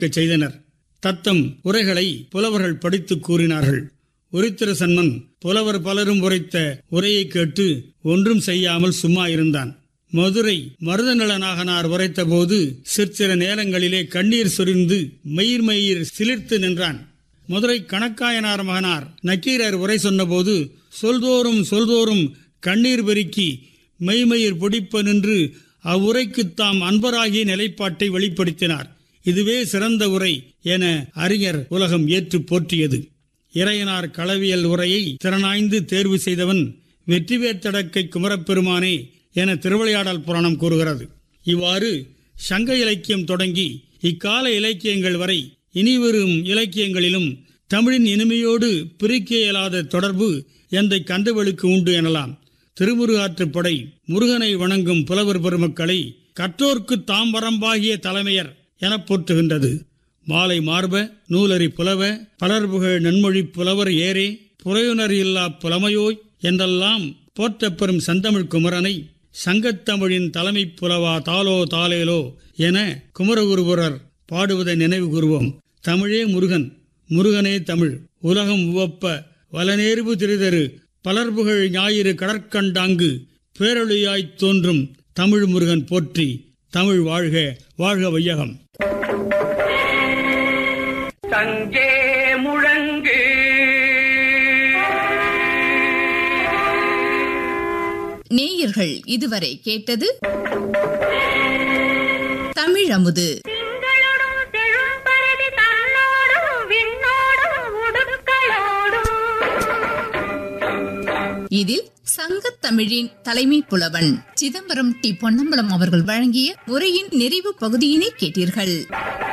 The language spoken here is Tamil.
செய்தனர் தத்தம் உரைகளை புலவர்கள் படித்துக் கூறினார்கள் உரித்திர சன்மன் புலவர் பலரும் உரைத்த உரையை கேட்டு ஒன்றும் செய்யாமல் சும்மா இருந்தான் மதுரை மருதநலனாகனார் உரைத்தபோது சிற்சில நேரங்களிலே கண்ணீர் சொரிந்து மயிர் மயிர் சிலிர்த்து நின்றான் மதுரை கணக்காயனார் மகனார் நக்கீரர் உரை சொன்னபோது சொல்தோறும் சொல்தோறும் கண்ணீர் பெருக்கி மெய்மயிர் பொடிப்ப நின்று அவ்வுரைக்கு தாம் அன்பராகிய நிலைப்பாட்டை வெளிப்படுத்தினார் இதுவே சிறந்த உரை என அறிஞர் உலகம் ஏற்று போற்றியது இறையனார் களவியல் உரையை திறனாய்ந்து தேர்வு செய்தவன் வெற்றிவேற்தடக்கை குமரப்பெருமானே என திருவிளையாடல் புராணம் கூறுகிறது இவ்வாறு சங்க இலக்கியம் தொடங்கி இக்கால இலக்கியங்கள் வரை இனிவரும் இலக்கியங்களிலும் தமிழின் இனிமையோடு பிரிக்க இயலாத தொடர்பு எந்த கந்தவெளுக்கு உண்டு எனலாம் திருமுருகாற்றுப்படை முருகனை வணங்கும் புலவர் பெருமக்களை கற்றோர்க்கு தாம் வரம்பாகிய தலைமையர் எனப் போற்றுகின்றது மாலை மார்ப நூலறி புலவ பலர்புகழ் நன்மொழி புலவர் ஏரே புறையுணர் இல்லா புலமையோய் என்றெல்லாம் போற்றப்பெறும் செந்தமிழ் குமரனை சங்கத்தமிழின் தலைமை புலவா தாலோ தாலேலோ என குமரகுருபுரர் பாடுவதை நினைவு கூறுவோம் தமிழே முருகன் முருகனே தமிழ் உலகம் உவப்ப வலநேர்வு திரிதரு பலர்புகழ் ஞாயிறு கடற்கண்டாங்கு பேரொழியாய்த் தோன்றும் தமிழ் முருகன் போற்றி தமிழ் வாழ்க வாழ்க வையகம் தங்கே முழங்கு நேயர்கள் இதுவரை கேட்டது தமிழமுது திங்களோடும் செழும்பரதி தன்னோடும் விண்ணோடும் உடுக்களோடும் இதில் சங்கத்தமிழின் தலைமை புலவன் சிதம்பரம் டி பொன்னம்பலம் அவர்கள் வழங்கிய உரையின் நிறைவு பகுதியினை கேட்டீர்கள்